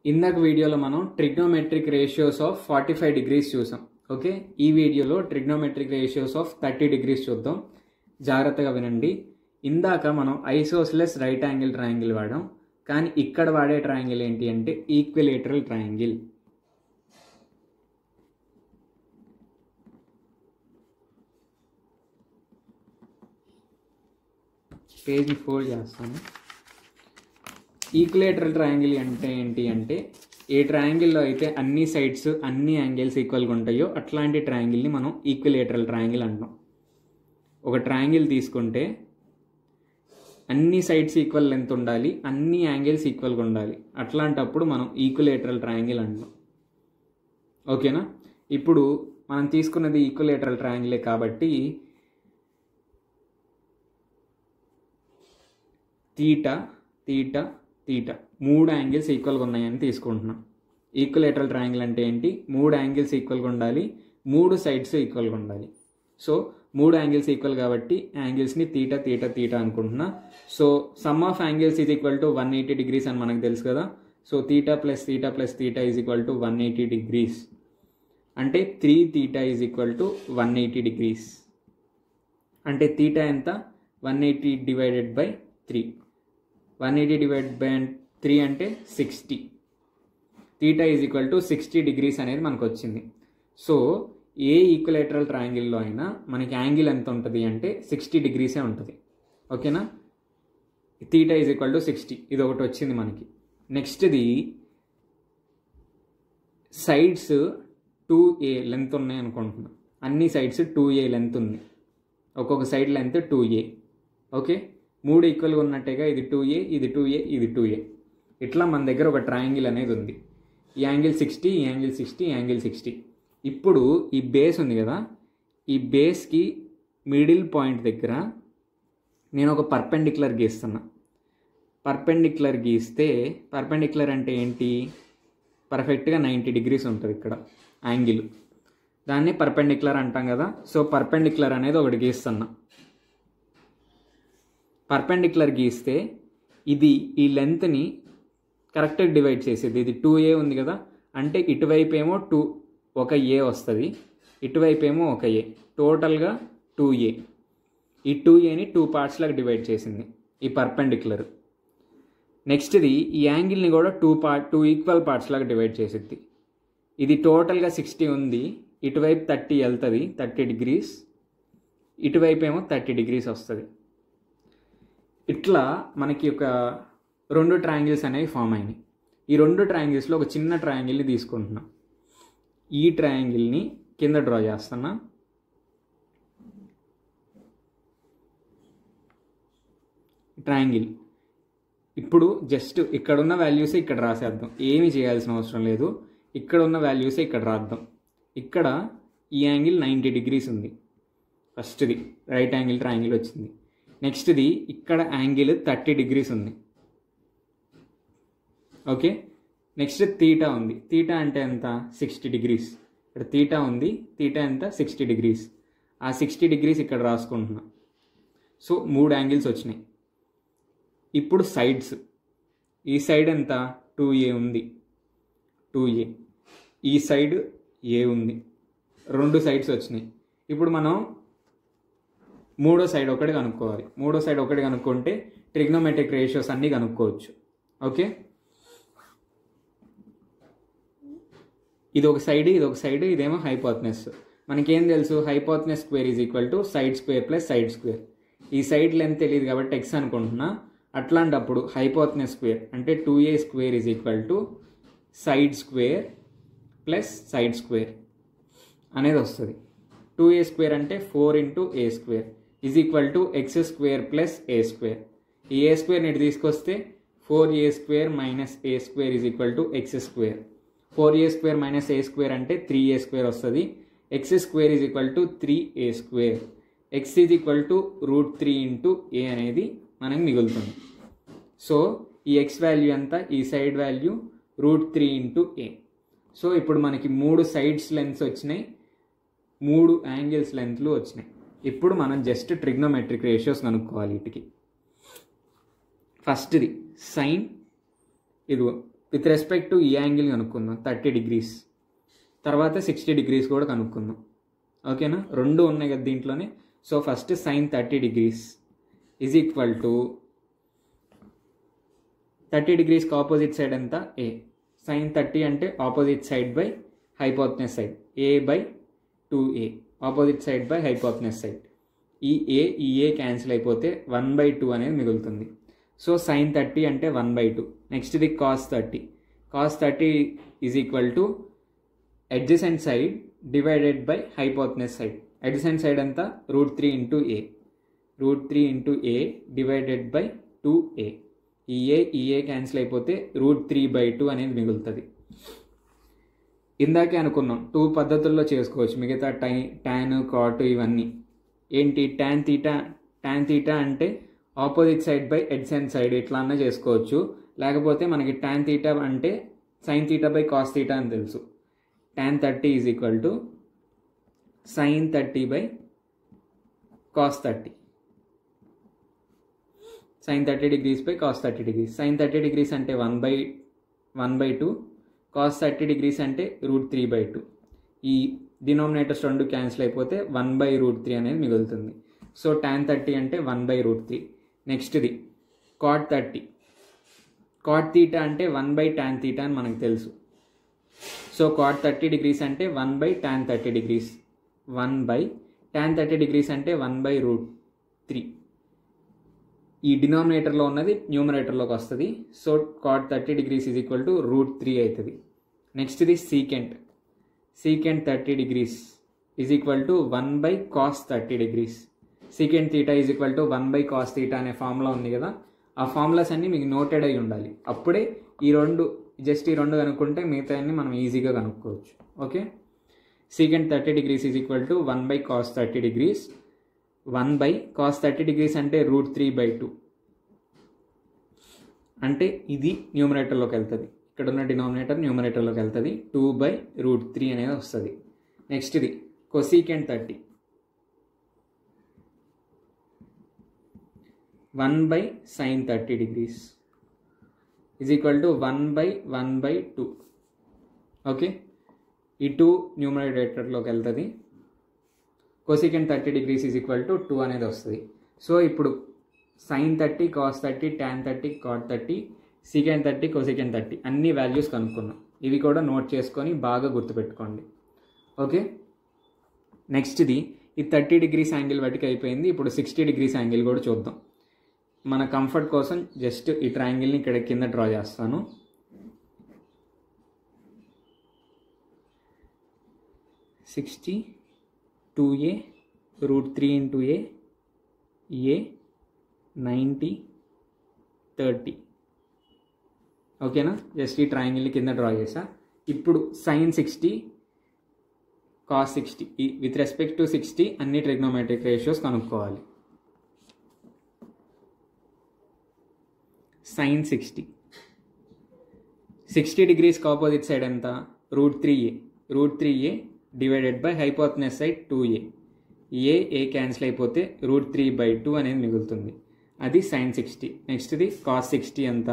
ఇందాక వీడియోలో మనం trigonometric ratios of forty five degrees చూసాం ఓకే ఈ వీడియోలో trigonometric ratios of thirty degrees చూద్దాం జాగ్రత్తగా వినండి ఇందాక మనం ఐసోస్లెస్ రైట్ యాంగిల్ ట్రయాంగిల్ వాడాం కానీ ఇక్కడ వాడే ట్రయాంగిల్ ఏంటి అంటే ఈక్విలేటరల్ ట్రయాంగిల్ పేజ్ని ఫోల్డ్ చేస్తాను ఈక్విలేటరల్ ట్రయాంగిల్ అంటే ఏంటి అంటే ఏ ట్రయాంగిల్లో అయితే అన్ని సైడ్స్ అన్ని యాంగిల్స్ ఈక్వల్గా ఉంటాయో అట్లాంటి ట్రయాంగిల్ని మనం ఈక్విలేటరల్ ట్రయాంగిల్ అంటాం ఒక ట్రయాంగిల్ తీసుకుంటే అన్ని సైడ్స్ ఈక్వల్ లెంత్ ఉండాలి అన్ని యాంగిల్స్ ఈక్వల్గా ఉండాలి అట్లాంటప్పుడు మనం ఈక్విలేటరల్ ట్రయాంగిల్ అంటాం ఓకేనా ఇప్పుడు మనం తీసుకున్నది ఈక్విలేటరల్ ట్రయాంగిలే కాబట్టి తీటా తీటా తీటా మూడు యాంగిల్స్ ఈక్వల్గా ఉన్నాయని తీసుకుంటున్నాం ఈక్వలేటరల్ ట్రయాంగిల్ అంటే ఏంటి మూడు యాంగిల్స్ ఈక్వల్గా ఉండాలి మూడు సైడ్స్ ఈక్వల్గా ఉండాలి సో మూడు యాంగిల్స్ ఈక్వల్ కాబట్టి యాంగిల్స్ని తీటా తీటా తీటా అనుకుంటున్నా so sum of angles is equal to one eighty degrees అని మనకు తెలుసు కదా so theta plus theta plus theta is equal to one eighty degrees అంటే three theta is equal to one eighty degrees అంటే theta ఎంత one eighty divided by three one eighty divide by three అంటే sixty theta is equal to sixty degrees అనేది మనకు వచ్చింది so ఏ equilateral ట్రయాంగిల్లో అయినా మనకి angle ఎంత ఉంటుంది అంటే సిక్స్టీ డిగ్రీసే ఉంటుంది ఓకేనా theta is equal to sixty ఇది ఒకటి వచ్చింది మనకి నెక్స్ట్ది సైడ్స్ టూ ఏ లెంత్ ఉన్నాయి అనుకుంటున్నాం అన్ని సైడ్స్ టూ ఏ లెంత్ ఉంది ఒక్కొక్క side length two a okay మూడు ఈక్వల్గా ఉన్నట్టేగా ఇది టూ ఏ ఇది టూ ఏ ఇది టూ ఏ ఇట్లా మన దగ్గర ఒక ట్రయాంగిల్ అనేది ఉంది ఈ యాంగిల్ సిక్స్టీ ఈ యాంగిల్ సిక్స్టీ ఈ యాంగిల్ సిక్స్టీ ఇప్పుడు ఈ బేస్ ఉంది కదా ఈ బేస్కి మిడిల్ పాయింట్ దగ్గర నేను ఒక పర్పెండిక్యులర్ గీస్తున్నా పర్పెండిక్యులర్ గీస్తే పర్పెండిక్యులర్ అంటే ఏంటి పర్ఫెక్ట్గా నైంటీ డిగ్రీస్ ఉంటుంది ఇక్కడ యాంగిల్ దాన్ని పర్పెండిక్యులర్ అంటాం కదా సో పర్పెండిక్యులర్ అనేది ఒకటి గీస్తున్నా పర్పెండిక్యులర్ గీస్తే ఇది ఈ లెంత్ని కరెక్ట్గా డివైడ్ చేసేది ఇది టూ ఏ ఉంది కదా అంటే ఇటువైపు ఏమో టూ ఒక ఏ వస్తుంది ఇటువైపు ఏమో ఒక ఏ టోటల్గా టూ ఏ ఈ టూ ఏని టూ పార్ట్స్లాగా డివైడ్ చేసింది ఈ పర్పెండిక్యులర్ నెక్స్ట్ది ఈ యాంగిల్ని కూడా two part two equal parts లాగా డివైడ్ చేసిద్ది ఇది టోటల్గా సిక్స్టీ ఉంది ఇటువైపు థర్టీ వెళ్తుంది థర్టీ డిగ్రీస్ ఇటువైపు ఏమో థర్టీ డిగ్రీస్ వస్తుంది ఇట్లా మనకి ఒక రెండు ట్రయాంగిల్స్ అనేవి ఫామ్ అయినాయి ఈ రెండు ట్రయాంగిల్స్లో ఒక చిన్న ట్రయాంగిల్ని తీసుకుంటున్నాం ఈ ట్రయాంగిల్ని కింద డ్రా చేస్తున్నా ట్రయాంగిల్ ఇప్పుడు జస్ట్ ఇక్కడ ఉన్న వాల్యూసే ఇక్కడ రాసేద్దాం ఏమి చేయాల్సిన అవసరం లేదు ఇక్కడ ఉన్న వాల్యూసే ఇక్కడ రాద్దాం ఇక్కడ ఈ యాంగిల్ నైంటీ డిగ్రీస్ ఉంది ఫస్ట్ది రైట్ యాంగిల్ ట్రయాంగిల్ వచ్చింది నెక్స్ట్ది ఇక్కడ యాంగిల్ థర్టీ డిగ్రీస్ ఉంది ఓకే నెక్స్ట్ తీటా ఉంది తీటా అంటే ఎంత సిక్స్టీ డిగ్రీస్ ఇక్కడ తీటా ఉంది తీటా ఎంత సిక్స్టీ డిగ్రీస్ ఆ సిక్స్టీ డిగ్రీస్ ఇక్కడ రాసుకుంటున్నా సో మూడు యాంగిల్స్ వచ్చినాయి ఇప్పుడు సైడ్స్ ఈ సైడ్ ఎంత టూ ఏ ఉంది టూ ఏ ఈ సైడ్ ఏ ఉంది రెండు సైడ్స్ వచ్చినాయి ఇప్పుడు మనం మూడో సైడ్ ఒకటి కనుక్కోవాలి మూడో సైడ్ ఒకటి కనుక్కుంటే ట్రిగ్నోమెట్రిక్ రేషియోస్ అన్నీ కనుక్కోవచ్చు ఓకే ఇది ఒక సైడ్ ఇది ఒక సైడ్ ఇదేమో హైపోత్నెస్ మనకేం తెలుసు hypotenuse square is equal to side square plus side square ఈ సైడ్ లెంత్ తెలియదు కాబట్టి ఎక్స్ అనుకుంటున్నా అట్లాంటప్పుడు హైపోత్నెస్ స్క్వేర్ అంటే two a square is equal to side square plus side square అనేది వస్తుంది టూ ఏ స్క్వేర్ అంటే four into a square is equal to x square plus a square ఈ a square ఇటు తీసుకొస్తే four a square minus a square is equal to x square four a square minus a square అంటే three a square వస్తుంది x square is equal to three a square x is equal to root three into a అనేది మనకు మిగులుతుంది so ఈ x value ఎంత ఈ side value root three into a so ఇప్పుడు మనకి మూడు సైడ్స్ లెంత్స్ వచ్చినాయి మూడు యాంగిల్స్ లెంత్లు వచ్చినాయి ఇప్పుడు మనం జస్ట్ ట్రిగ్నోమెట్రిక్ రేషియోస్ కనుక్కోవాలి వీటికి ఫస్ట్ది సైన్ ఇది విత్ రెస్పెక్ట్ టు ఈ యాంగిల్ కనుక్కుందాం థర్టీ డిగ్రీస్ తర్వాత సిక్స్టీ డిగ్రీస్ కూడా కనుక్కుందాం ఓకేనా రెండు ఉన్నాయి కదా దీంట్లోనే so first sine thirty degrees is equal to thirty డిగ్రీస్కి ఆపోజిట్ సైడ్ ఎంత ఏ సైన్ థర్టీ అంటే opposite side by hypotenuse side a by two a opposite side by hypotenuse side ఈ ఏ ఈ ఏ క్యాన్సిల్ అయిపోతే one by two అనేది మిగులుతుంది so sine thirty అంటే one by two next ఇది cos thirty cos thirty is equal to adjacent side divided by hypotenuse side adjacent side అంతా root three into a root three into a divided by two a ఈ a ఈ a cancel అయిపోతే root three by two అనేది మిగులుతుంది ఇందాకే అనుకున్నాం two పద్ధతుల్లో చేసుకోవచ్చు మిగతా టై ట్యాన్ కాట్ ఇవన్నీ ఏంటి ట్యాన్ తీటా ట్యాన్ తీటా అంటే opposite side by adjacent side ఇట్లా అన్నా చేసుకోవచ్చు లేకపోతే మనకి ట్యాన్ తీటా అంటే sine theta by cos theta అని తెలుసు tan thirty is equal to sine thirty by cos thirty sine thirty degrees by cos thirty degrees sine thirty degrees అంటే one by one by two cos thirty degrees అంటే root three by two ఈ denominators రెండు cancel అయిపోతే one by root three అనేది మిగులుతుంది so tan thirty అంటే one by root three నెక్స్ట్ది cot thirty cot theta అంటే వన్ బై ట్యాన్ తీటా అని మనకు తెలుసు సో కాట్ థర్టీ డిగ్రీస్ అంటే one by tan thirty degrees one by tan thirty degrees అంటే వన్ బై రూట్ త్రీ ఈ డినామినేటర్లో ఉన్నది న్యూమరేటర్లోకి వస్తుంది so cot thirty degrees is equal to root three అవుతుంది నెక్స్ట్ ఇది secant secant thirty degrees is equal to one by cos thirty degrees secant theta is equal to one by cos theta అనే formula ఉంది కదా ఆ formulas అన్నీ మీకు noted అయి ఉండాలి అప్పుడే ఈ రెండు జస్ట్ ఈ రెండు కనుక్కుంటే మిగతా అన్ని మనం ఈజీగా కనుక్కోవచ్చు okay secant thirty degrees is equal to one by cos thirty degrees one by cos thirty degrees అంటే రూట్ త్రీ బై టూ అంటే ఇది న్యూమరేటర్లోకి వెళ్తుంది ఇక్కడ ఉన్న డినామినేటర్ న్యూమరేటర్లోకి వెళ్తుంది టూ బై రూట్ త్రీ అనేది వస్తుంది నెక్స్ట్ ఇది cosecant thirty one by sine thirty degrees is equal to one by one by two okay ఈ టూ న్యూమరేటర్లోకి వెళ్తుంది cosecant thirty degrees is equal to two అనేది వస్తుంది సో ఇప్పుడు sine thirty cos thirty tan thirty cot thirty secant thirty cosecant thirty అన్ని values కనుక్కున్నాం ఇవి కూడా నోట్ చేసుకొని బాగా గుర్తుపెట్టుకోండి ఓకే నెక్స్ట్ది ఈ థర్టీ డిగ్రీస్ యాంగిల్ బట్టికి అయిపోయింది ఇప్పుడు సిక్స్టీ డిగ్రీస్ యాంగిల్ కూడా చూద్దాం మన కంఫర్ట్ కోసం జస్ట్ ఈ ట్రయాంగిల్ని ఇక్కడ కింద డ్రా చేస్తాను sixty two a root three into a a ninety thirty ఓకేనా జస్ట్ ఈ ట్రయాంగిల్ కింద డ్రా చేసా ఇప్పుడు sine sixty cos sixty with respect to sixty అన్ని ట్రిగ్నోమెట్రిక్ రేషియోస్ కనుక్కోవాలి సైన్ సిక్స్టీ సిక్స్టీ డిగ్రీస్కి ఆపోజిట్ సైడ్ ఎంత root three a root three a divided by hypotenuse side two a a a cancel అయిపోతే root three by two అనేది మిగులుతుంది అది sine sixty నెక్స్ట్ది cos sixty ఎంత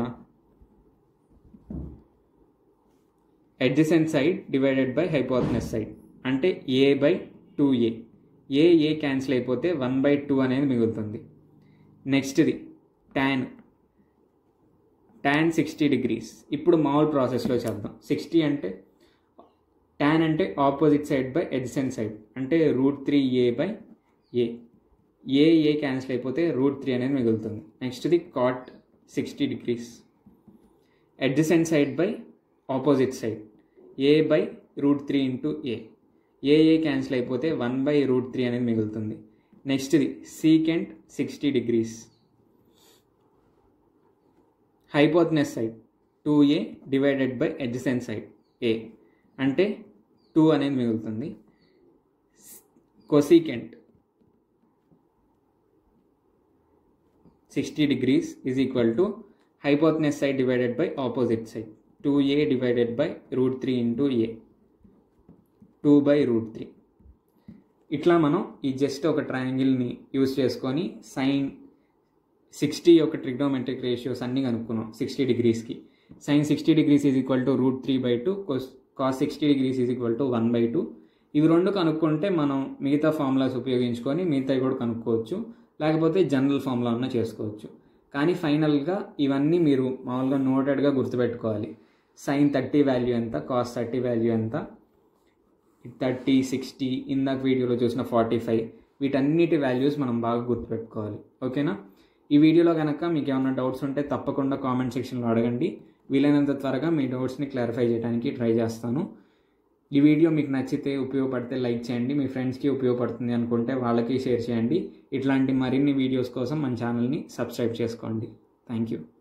adjacent side divided by hypotenuse side అంటే a by two a a a cancel అయిపోతే one by two అనేది మిగులుతుంది నెక్స్ట్ది ట్యాన్ ట్యాన్ సిక్స్టీ డిగ్రీస్ ఇప్పుడు మామూలు ప్రాసెస్లో చేద్దాం సిక్స్టీ అంటే ట్యాన్ అంటే opposite side by adjacent side అంటే root three a by a a a cancel అయిపోతే రూట్ త్రీ అనేది మిగులుతుంది నెక్స్ట్ది cot sixty degrees adjacent side by opposite side a by root three into a a a cancel అయిపోతే one by root three అనేది మిగులుతుంది నెక్స్ట్ది secant sixty degrees hypotenuse side two a divided by adjacent side a అంటే two అనేది మిగులుతుంది cosecant sixty degrees is equal to hypotenuse side divided by opposite side two a divided by root three into a two by root three ఇట్లా మనం ఈ just ఒక ట్రయాంగిల్ని use చేసుకొని sine sixty యొక్క ట్రిగ్నోమెట్రిక్ రేషియోస్ అన్నీ కనుక్కున్నాం సిక్స్టీ డిగ్రీస్కి sine sixty degrees is equal to root three by two cos sixty degrees is equal to one by two ఇవి రెండు కనుక్కుంటే మనం మిగతా ఫార్ములాస్ ఉపయోగించుకొని మిగతావి కూడా కనుక్కోవచ్చు లేకపోతే జనరల్ ఫార్ములా ఉన్న చేసుకోవచ్చు కానీ ఫైనల్గా ఇవన్నీ మీరు మామూలుగా నోటెడ్గా గుర్తుపెట్టుకోవాలి సైన్ థర్టీ వాల్యూ ఎంత కాస్ థర్టీ వాల్యూ ఎంత థర్టీ సిక్స్టీ ఇందాక వీడియోలో చూసిన ఫార్టీ ఫైవ్ వీటన్నిటి వాల్యూస్ మనం బాగా గుర్తుపెట్టుకోవాలి ఓకేనా ఈ వీడియోలో కనుక మీకు ఏమైనా డౌట్స్ ఉంటే తప్పకుండా కామెంట్ సెక్షన్లో అడగండి వీలైనంత త్వరగా మీ డౌట్స్ని క్లారిఫై చేయడానికి ట్రై చేస్తాను ఈ వీడియో మీకు నచ్చితే ఉపయోగపడితే లైక్ చేయండి మీ ఫ్రెండ్స్కి ఉపయోగపడుతుంది అనుకుంటే వాళ్ళకి షేర్ చేయండి ఇట్లాంటి మరిన్ని వీడియోస్ కోసం మన ఛానల్ని సబ్స్క్రైబ్ చేసుకోండి థ్యాంక్ యూ